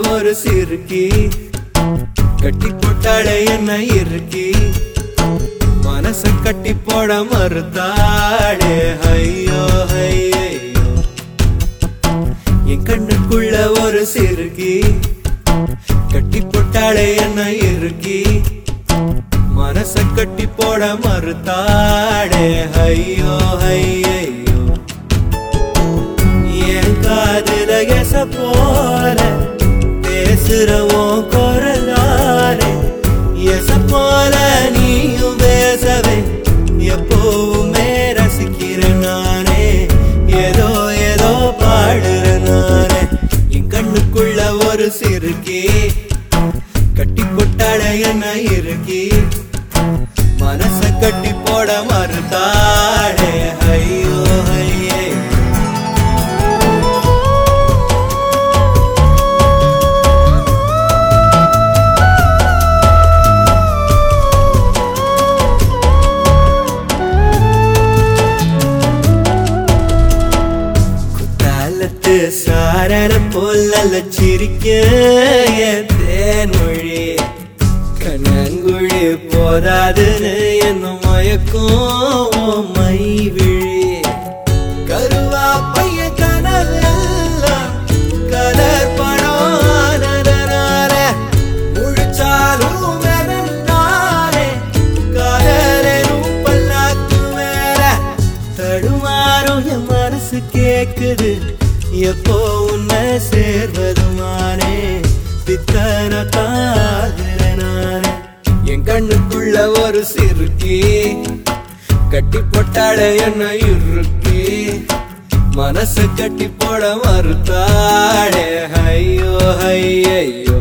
ஒரு சிறுக்கி கட்டி போட்டாளே என்ன இருக்கி மனச கட்டி போட மறுத்தாளே ஐயோ ஐயோ என் கண்ணுக்குள்ள ஒரு சிறுக்கி கட்டி போட்டாளே என்ன இருக்கி மனச கட்டி போட மறுத்தாளே ஐயோ ஐயோ என் காதுல எச போல பேசுறவோம் குரலாலே எச போல நீயும் பேசவே எப்பவுமே ரசிக்கிறேன் நானே ஏதோ ஏதோ பாடுறேன் நானே என் கண்ணுக்குள்ள ஒரு சிறுக்கி கட்டி கொட்டாட என்ன இருக்கி மனச கட்டி போட மறுத்தாடே ஐயோ ஐயே குத்தாலத்து சாரர போல சிரிக்க என் தேன்மொழி கண்ணங்குழி போதாதுன்னு என்ன மயக்கும் உன் மை விழி கருவா பைய கனவெல்லாம் கலர் படம் ஆனதனால முழிச்சாலும் வெறுந்தாலே காதலும் பல்லாக்கு மேல தடுமாறும் என் மனசு கேக்குது எப்போ உன்னை சேர்வதுமானே பித்தன தாகிறனானே என் கண்ணுக்குள்ள ஒரு சிறுக்கி கட்டி போட்டாட என்ன இறுக்கி மனச கட்டி போட மறுத்தாடே ஐயோ ஐயோ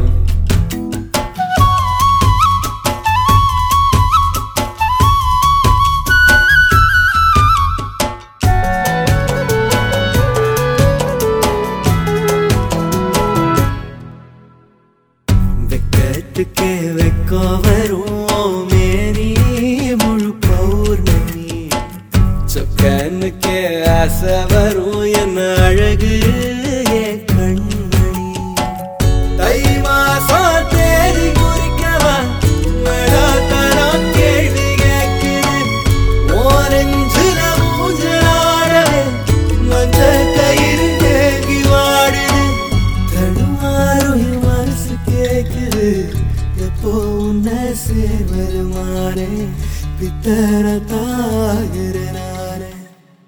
வெக்கத்துக்கு வெக்கோ வரும் மேனி முழு பௌர்ணமி சொக்கனுக்கு ஆசை வரும் என்ன அழகு என் கண்மணி தை மாசம் தேதி குறிக்கவா மழத்தனம் கேள்வி கேட்குது ஓரஞ்சுல ஊஞ்சலாடவே மஞ்ச கயிறு ஏகி வாடுது தடுமாறும் என் மனசு கேக்குது எப்போ உன்னை சேர்வது மாறே பித்தர தாகிறனானே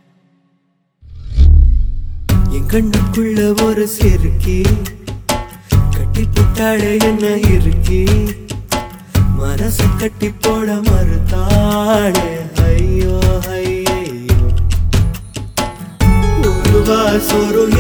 என் கண்ணுக்குள்ள ஒரு சிறுக்கி கட்டி போட்டாளே என்ன இருக்கி மனச கட்டி போட மறுத்தாளே ஐயோ ஐயோ ஒரு வாசொரு